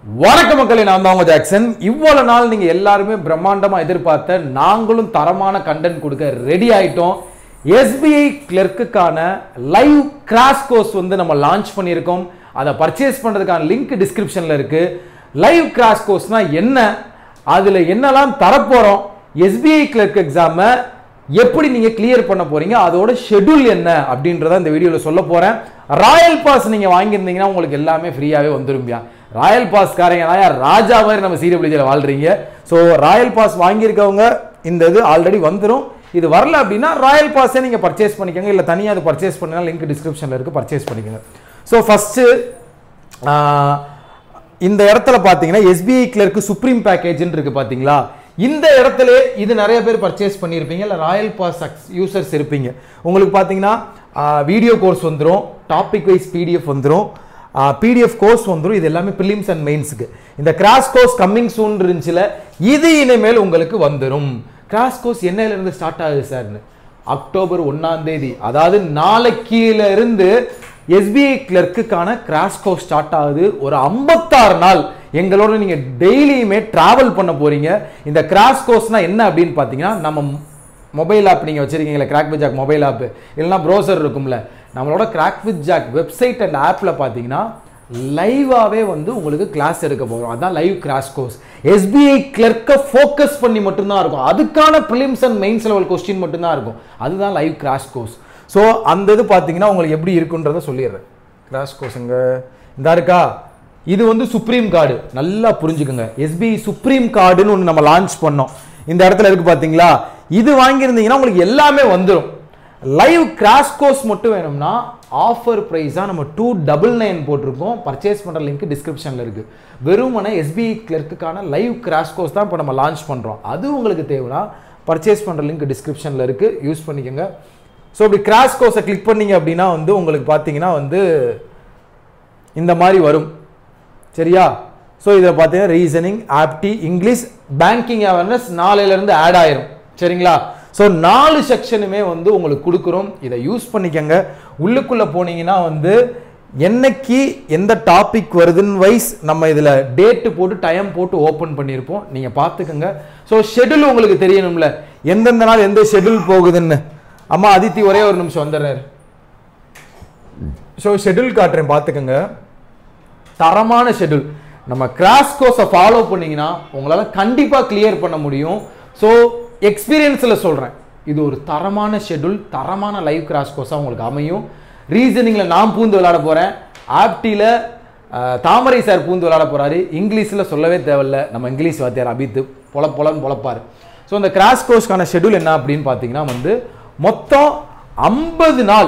வணக்க மக்களே நான் தான் உங்க ஜாக்சன் இவ்வளவு நாள் நீங்க எல்லாருமே பிரம்மாண்டமா எதிர்பார்த்த நாங்களும் தரமான கண்டென்ட் கொடுக்க ரெடி ஆயிட்டோம் எஸ்பிஐ கிளர்க்குக்கான லைவ் கிராஷ் கோர்ஸ் வந்து நம்ம லான்ச் பண்ணியிருக்கோம் அதை பர்ச்சேஸ் பண்றதுக்கான லிங்க் டிஸ்கிரிப்ஷன்ல இருக்கு லைவ் கிராஷ் கோர்ஸ்னா என்ன அதுல என்னெல்லாம் தரப்போறோம் எஸ்பிஐ கிளர்க் எக்ஸாமை எப்படி நீங்க கிளியர் பண்ண போறீங்க அதோட ஷெட்யூல் என்ன அப்படின்றத இந்த வீடியோல சொல்ல போறேன் ராயல் பாஸ் நீங்க வாங்கியிருந்தீங்கன்னா உங்களுக்கு எல்லாமே ஃப்ரீயாவே வந்துரும்பியா ராயல் பாஸ் காரங்க தான் ராஜா மாதிரி நம்ம சீரியல் வாழ்றீங்க ஸோ ராயல் பாஸ் வாங்கியிருக்கவங்க இந்த இது ஆல்ரெடி வந்துடும் இது வரல அப்படின்னா ராயல் பாஸே நீங்க பர்ச்சேஸ் பண்ணிக்கோங்க இல்லை தனியாக அது பர்ச்சேஸ் பண்ணினா லிங்க் டிஸ்கிரிப்ஷன்ல இருக்கு பர்ச்சேஸ் பண்ணிக்கோங்க ஸோ ஃபர்ஸ்ட் இந்த இடத்துல பார்த்தீங்கன்னா எஸ்பிஐ கிளர்க்கு சுப்ரீம் பேக்கேஜ்னு இருக்கு பார்த்தீங்களா இந்த இடத்துல இது நிறைய பேர் பர்ச்சேஸ் பண்ணியிருப்பீங்க இல்லை ராயல் பாஸ் யூசர்ஸ் இருப்பீங்க உங்களுக்கு பார்த்தீங்கன்னா வீடியோ கோர்ஸ் வந்துடும் டாபிக் வைஸ் பிடிஎஃப் வந்துடும் பிடிஎஃப் கோர்ஸ் வந்துடும் இது எல்லாமே ப்ரிலிம்ஸ் அண்ட் மெயின்ஸுக்கு இந்த கிராஷ் கோர்ஸ் கம்மிங் சூன் இருந்துச்சுல இது இனிமேல் உங்களுக்கு வந்துடும் கிராஷ் கோர்ஸ் என்னையிலேருந்து ஸ்டார்ட் ஆகுது சார்னு அக்டோபர் ஒன்னாம் தேதி அதாவது நாளைக்கில இருந்து எஸ்பிஐ கிளர்க்குக்கான கிராஷ் கோர்ஸ் ஸ்டார்ட் ஆகுது ஒரு ஐம்பத்தாறு நாள் எங்களோட நீங்க டெய்லியுமே டிராவல் பண்ண போறீங்க இந்த கிராஷ் கோர்ஸ்னா என்ன அப்படின்னு பார்த்தீங்கன்னா நம்ம மொபைல் ஆப் நீங்கள் வச்சிருக்கீங்களா crack with Jack mobile app இல்லைனா ப்ரௌசர் இருக்கும்ல நம்மளோட crack with Jack website and ஆப்பில் பார்த்தீங்கன்னா லைவாகவே வந்து உங்களுக்கு கிளாஸ் எடுக்க போகிறோம் அதான் லைவ் கிராஷ் கோர்ஸ் எஸ்பிஐ கிளர்க்கை ஃபோக்கஸ் பண்ணி மட்டும்தான் இருக்கும் அதுக்கான prelims and mains level question மட்டும்தான் இருக்கும் அதுதான் லைவ் கிராஷ் கோர்ஸ் ஸோ அந்த இது பார்த்தீங்கன்னா உங்களுக்கு எப்படி இருக்குன்றத சொல்லிடுறேன் கிராஷ் கோர்ஸுங்க இந்த இருக்கா இது வந்து சுப்ரீம் கார்டு நல்லா புரிஞ்சுக்கோங்க எஸ்பிஐ சுப்ரீம் கார்டுன்னு ஒன்று நம்ம லான்ச் பண்ணோம் இந்த இடத்துல இருக்கு பார்த்தீங்களா இது வாங்கியிருந்தீங்கன்னா உங்களுக்கு எல்லாமே வந்துடும் லைவ் கிராஷ் கோர்ஸ் மட்டும் வேணும்னா ஆஃபர் ப்ரைஸாக நம்ம டூ டபுள் நைன் போட்டிருக்கோம் பர்ச்சேஸ் பண்ணுற லிங்க் டிஸ்கிரிப்ஷனில் இருக்குது வெறுமனே எஸ்பிஐ கிளர்க்குக்கான லைவ் கிராஷ் கோர்ஸ் தான் இப்போ நம்ம லான்ச் பண்ணுறோம் அது உங்களுக்கு தேவைன்னா பர்ச்சேஸ் பண்ணுற லிங்க் டிஸ்கிரிப்ஷனில் இருக்குது யூஸ் பண்ணிக்கோங்க ஸோ இப்படி கிராஷ் கோர்ஸை கிளிக் பண்ணீங்க அப்படின்னா வந்து உங்களுக்கு பார்த்தீங்கன்னா வந்து இந்த மாதிரி வரும் சரியா ஸோ இதில் பார்த்தீங்கன்னா reasoning apti English banking awareness நாளையிலேருந்து ஆட் ஆயிரும் சரிங்களா ஸோ நாலு செக்ஷனுமே வந்து உங்களுக்கு கொடுக்குறோம் இதை யூஸ் பண்ணிக்கங்க உள்ளுக்குள்ளே போனீங்கன்னா வந்து என்னைக்கு எந்த டாபிக் வருதுன்னு வைஸ் நம்ம இதில் டேட்டு போட்டு டைம் போட்டு ஓப்பன் பண்ணியிருப்போம் நீங்கள் பார்த்துக்கோங்க ஸோ ஷெட்யூல் உங்களுக்கு தெரியணும்ல எந்தெந்த நாள் எந்த ஷெட்யூல் போகுதுன்னு அம்மா அதித்தி ஒரே ஒரு நிமிஷம் வந்துடுறாரு ஸோ ஷெட்யூல் காட்டுறேன் பார்த்துக்கோங்க தரமான ஷெட்யூல் நம்ம கிராஷ் கோர்ஸை ஃபாலோ பண்ணீங்கன்னா உங்களால் கண்டிப்பாக கிளியர் பண்ண முடியும் ஸோ எக்ஸ்பீரியன்ஸில் சொல்கிறேன் இது ஒரு தரமான ஷெட்யூல் தரமான லைவ் கிராஷ் கோர்ஸாக உங்களுக்கு அமையும் ரீசனிங்கில் நான் பூந்து விளையாட போகிறேன் ஆப்டியில் தாமரை சார் பூந்து விளையாட போகிறாரு இங்கிலீஷில் சொல்லவே தேவையில்ல நம்ம இங்கிலீஷ் வாத்தியார் அபித்து பொல பொலன்னு பொழப்பார் ஸோ இந்த கிராஷ் கோர்ஸ்க்கான ஷெட்யூல் என்ன அப்படின்னு பார்த்தீங்கன்னா வந்து மொத்தம் ஐம்பது நாள்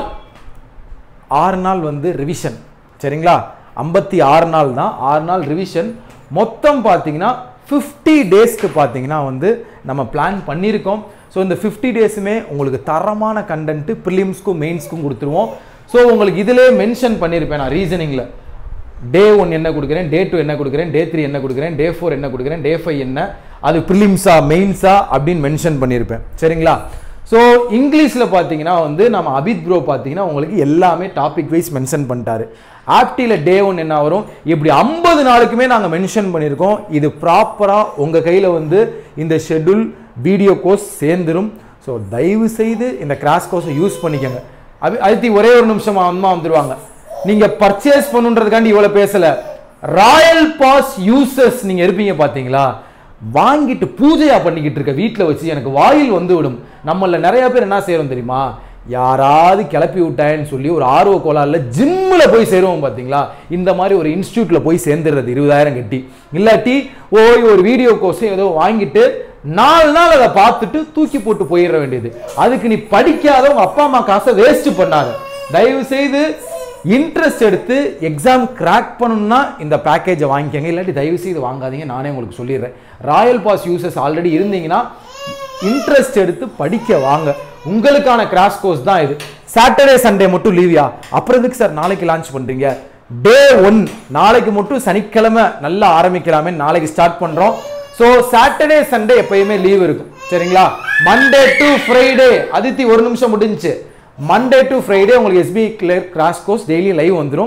ஆறு நாள் வந்து ரிவிஷன் சரிங்களா ஐம்பத்தி ஆறு நாள் தான் ஆறு நாள் ரிவிஷன் மொத்தம் பார்த்தீங்கன்னா ஃபிஃப்டி டேஸ்க்கு பார்த்தீங்கன்னா வந்து நம்ம பிளான் பண்ணியிருக்கோம் ஸோ இந்த ஃபிஃப்டி டேஸுமே உங்களுக்கு தரமான கண்டென்ட்டு ப்ரிலிம்ஸ்க்கும் மெயின்ஸ்க்கும் கொடுத்துருவோம் ஸோ உங்களுக்கு இதிலே மென்ஷன் பண்ணியிருப்பேன் நான் ரீசனிங்கில் டே ஒன் என்ன கொடுக்குறேன் டே டூ என்ன கொடுக்குறேன் டே த்ரீ என்ன கொடுக்குறேன் டே ஃபோர் என்ன கொடுக்குறேன் டே ஃபைவ் என்ன அது ப்ரிலிம்ஸா மெயின்ஸா அப்படின்னு மென்ஷன் பண்ணியிருப்பேன் சரிங்களா ஸோ இங்கிலீஷில் பார்த்தீங்கன்னா வந்து நம்ம அபித் ப்ரோ பார்த்தீங்கன்னா உங்களுக்கு எல்லாமே டாபிக் வைஸ் மென்ஷன் பண்ணிட்டாரு ஆப்டியில் டே ஒன் என்ன வரும் இப்படி ஐம்பது நாளுக்குமே நாங்கள் மென்ஷன் பண்ணியிருக்கோம் இது ப்ராப்பராக உங்கள் கையில் வந்து இந்த ஷெட்யூல் வீடியோ கோர்ஸ் சேர்ந்துடும் ஸோ தயவு செய்து இந்த கிராஷ் கோர்ஸை யூஸ் பண்ணிக்கோங்க அது அடுத்து ஒரே ஒரு நிமிஷம் அம்மா வந்துடுவாங்க நீங்கள் பர்ச்சேஸ் பண்ணுன்றதுக்காண்டி இவ்வளோ பேசலை ராயல் பாஸ் யூசர்ஸ் நீங்கள் இருப்பீங்க பார்த்தீங்களா வாங்கிட்டு பூஜையா பண்ணிக்கிட்டு இருக்க வீட்டில் வச்சு எனக்கு வாயில் வந்து விடும் நம்மள நிறைய பேர் என்ன செய்யறோம் தெரியுமா யாராவது கிளப்பி விட்டாயன்னு சொல்லி ஒரு ஆர்வ கோளாறுல ஜிம்மில் போய் சேருவோம் பார்த்தீங்களா இந்த மாதிரி ஒரு இன்ஸ்டியூட்ல போய் சேர்ந்துடுறது இருபதாயிரம் கட்டி இல்லாட்டி ஓய் ஒரு வீடியோ கோர்ஸ் ஏதோ வாங்கிட்டு நாலு நாள் அதை பார்த்துட்டு தூக்கி போட்டு போயிட வேண்டியது அதுக்கு நீ படிக்காத உங்க அப்பா அம்மா காசை வேஸ்ட் பண்ணாத தயவு செய்து இன்ட்ரெஸ்ட் எடுத்து எக்ஸாம் கிராக் பண்ணணும்னா இந்த பேக்கேஜை வாங்கிக்கங்க இல்லாட்டி தயவு செய்து வாங்காதீங்க நானே உங்களுக்கு சொல்லிடுறேன் ராயல் பாஸ் யூசர்ஸ் ஆல்ரெடி இருந்தீங்கன்னா இன்ட்ரெஸ்ட் எடுத்து படிக்க வாங்க உங்களுக்கான கிராஷ் கோர்ஸ் தான் இது சாட்டர்டே சண்டே மட்டும் லீவியா அப்புறம் எதுக்கு சார் நாளைக்கு லான்ச் பண்றீங்க டே ஒன் நாளைக்கு மட்டும் சனிக்கிழமை நல்லா ஆரம்பிக்கலாமே நாளைக்கு ஸ்டார்ட் பண்றோம் ஸோ சாட்டர்டே சண்டே எப்பயுமே லீவ் இருக்கும் சரிங்களா மண்டே டு ஃப்ரைடே அதித்தி ஒரு நிமிஷம் முடிஞ்சுச்சு மண்டே டு ஃப்ரைடே உங்களுக்கு SBI clerk crash course daily live வந்துடும்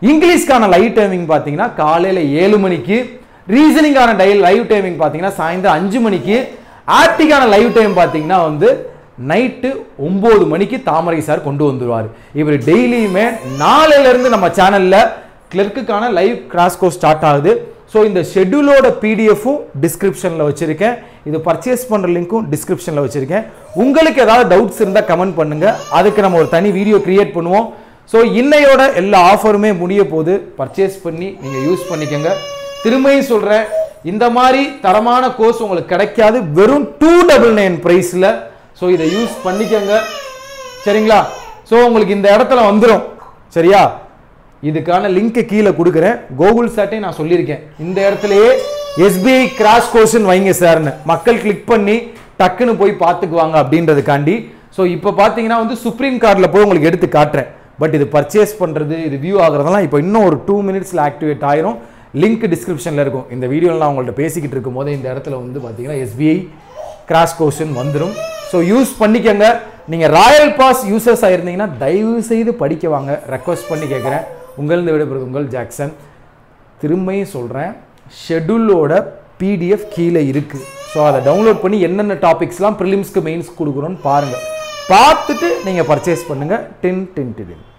இங்கிலீஷ்க்கான லைவ் டைமிங் பார்த்தீங்கன்னா காலையில் ஏழு மணிக்கு ரீசனிங்கான டை லைவ் டைமிங் பார்த்தீங்கன்னா சாயந்தரம் அஞ்சு மணிக்கு ஆர்டிக்கான லைவ் டைம் பார்த்தீங்கன்னா வந்து நைட்டு ஒம்பது மணிக்கு தாமரை சார் கொண்டு வந்துருவார் இவர் டெய்லியுமே நாளையிலேருந்து நம்ம சேனலில் கிளர்க்குக்கான லைவ் கிராஸ் கோர்ஸ் ஸ்டார்ட் ஆகுது ஸோ இந்த ஷெட்யூலோட பிடிஎஃப்பும் டிஸ்கிரிப்ஷனில் வச்சுருக்கேன் இது பர்ச்சேஸ் பண்ணுற லிங்க்கும் டிஸ்கிரிப்ஷனில் வச்சுருக்கேன் உங்களுக்கு ஏதாவது டவுட்ஸ் இருந்தால் கமெண்ட் பண்ணுங்கள் அதுக்கு நம்ம ஒரு தனி வீடியோ கிரியேட் பண்ணுவோம் ஸோ இன்னையோட எல்லா ஆஃபருமே முடிய போது பர்ச்சேஸ் பண்ணி நீங்கள் யூஸ் பண்ணிக்கோங்க திரும்பியும் சொல்கிறேன் இந்த மாதிரி தரமான கோர்ஸ் உங்களுக்கு கிடைக்காது வெறும் டூ டபுள் நைன் ப்ரைஸில் ஸோ இதை யூஸ் பண்ணிக்கோங்க சரிங்களா ஸோ உங்களுக்கு இந்த இடத்துல வந்துடும் சரியா இதுக்கான லிங்க் கீழே கொடுக்குறேன் கோகுல் சாட்டை நான் சொல்லியிருக்கேன் இந்த இடத்துலயே எஸ்பிஐ கிராஷ் கோர்ஸ்னு வைங்க சார்னு மக்கள் கிளிக் பண்ணி டக்குன்னு போய் பார்த்துக்குவாங்க அப்படின்றதுக்காண்டி ஸோ இப்போ பார்த்தீங்கன்னா வந்து சுப்ரீம் கார்டில் போய் உங்களுக்கு எடுத்து காட்டுறேன் பட் இது பர்ச்சேஸ் பண்ணுறது இது வியூ ஆகுறதெல்லாம் இப்போ இன்னும் ஒரு டூ மினிட்ஸில் ஆக்டிவேட் ஆயிரும் லிங்க் டிஸ்கிரிப்ஷனில் இருக்கும் இந்த வீடியோவில் நான் உங்கள்ட்ட பேசிக்கிட்டு இருக்கும் போது இந்த இடத்துல வந்து பார்த்தீங்கன்னா எஸ்பிஐ கிராஷ் கோர்ஷன் வந்துடும் ஸோ யூஸ் பண்ணிக்கங்க நீங்கள் ராயல் பாஸ் யூசர்ஸ் ஆயிருந்தீங்கன்னா தயவு செய்து படிக்க வாங்க ரெக்வஸ்ட் பண்ணி கேட்குறேன் உங்களிருந்து விடைபெறுது உங்கள் ஜாக்சன் திரும்பியும் சொல்கிறேன் ஷெட்யூலோட பிடிஎஃப் கீழே இருக்குது ஸோ அதை டவுன்லோட் பண்ணி என்னென்ன டாபிக்ஸ்லாம் ப்ரிலிம்ஸ்க்கு மெயின்ஸ் கொடுக்குறோன்னு பாருங்கள் பார்த்துட்டு நீங்கள் பர்ச்சேஸ் பண்ணுங்கள் டென் டென் டென்